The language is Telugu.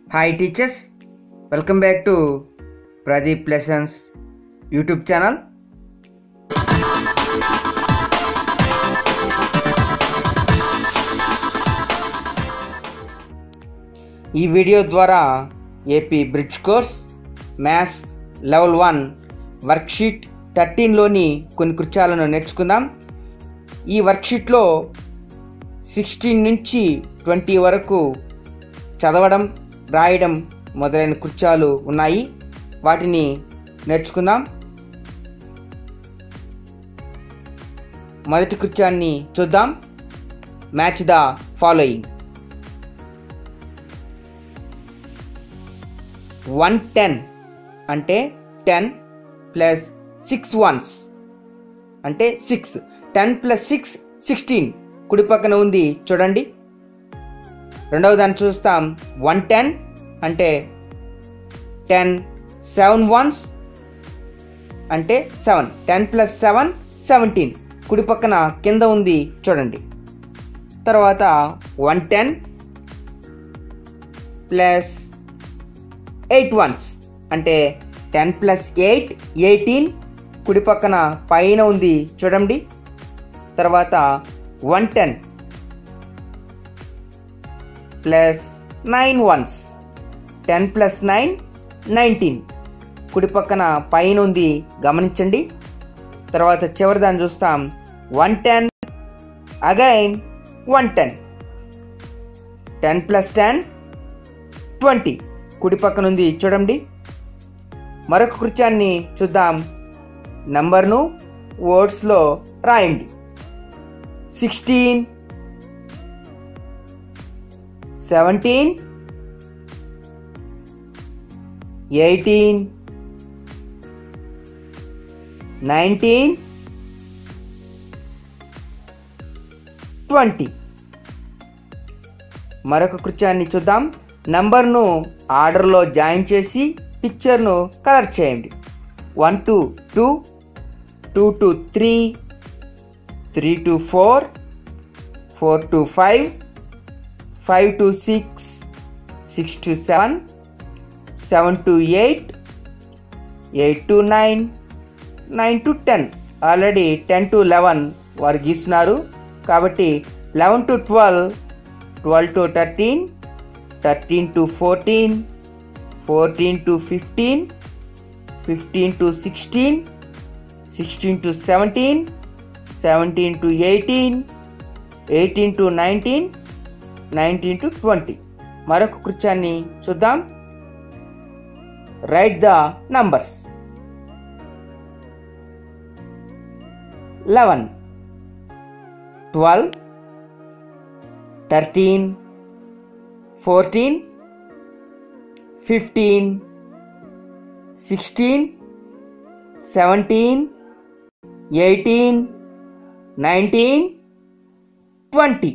hi teachers welcome back to Pradeep lessons YouTube channel ఈ వీడియో ద్వారా AP bridge course maths level one worksheet థర్టీన్లోని కొన్ని కృత్యాలను నేర్చుకుందాం ఈ వర్క్షీట్లో సిక్స్టీన్ నుంచి ట్వంటీ వరకు చదవడం రాయడం మొదలైన కృత్యాలు ఉన్నాయి వాటిని నేర్చుకుందాం మొదటి కృత్యాన్ని చూద్దాం match the following one ten అంటే టెన్ ప్లస్ సిక్స్ వన్స్ అంటే six ten plus six sixteen కుడి పక్కన ఉంది చూడండి రెండవ దాన్ని చూస్తాం వన్ టెన్ అంటే టెన్ సెవెన్ వన్స్ అంటే seven ten plus seven seventeen కుడి పక్కన కింద ఉంది చూడండి తర్వాత one ten plus eight ones అంటే టెన్ ప్లస్ ఎయిట్ ఎయిటీన్ కుడి పక్కన పైన ఉంది చూడండి తర్వాత one ten plus nine ones ten plus nine nineteen కుడి పక్కన పైన ఉంది గమనించండి తర్వాత చివరి దాన్ని చూస్తాం one ten again one ten ten plus ten twenty కుడి పక్కన ఉంది చూడండి మరొక కృత్యాన్ని చూద్దాం నంబర్ను వర్డ్స్లో రాయండి sixteen seventeen eighteen nineteen twenty మరొక కృత్యాన్ని చూద్దాం నంబర్ను ఆర్డర్లో జాయిన్ చేసి పిక్చర్ను కలర్ చేయండి one to two two to three three to four four to five five to six six to seven seven to eight eight to nine nine to ten already ten to eleven వారు గీస్తున్నారు కాబట్టి eleven to twelve twelve to thirteen thirteen to fourteen fourteen to fifteen fifteen to sixteen sixteen to seventeen seventeen to eighteen eighteen to nineteen nineteen to twenty మరొక కృత్యాన్ని చూద్దాం right the numbers eleven twelve thirteen fourteen fifteen sixteen seventeen eighteen nineteen twenty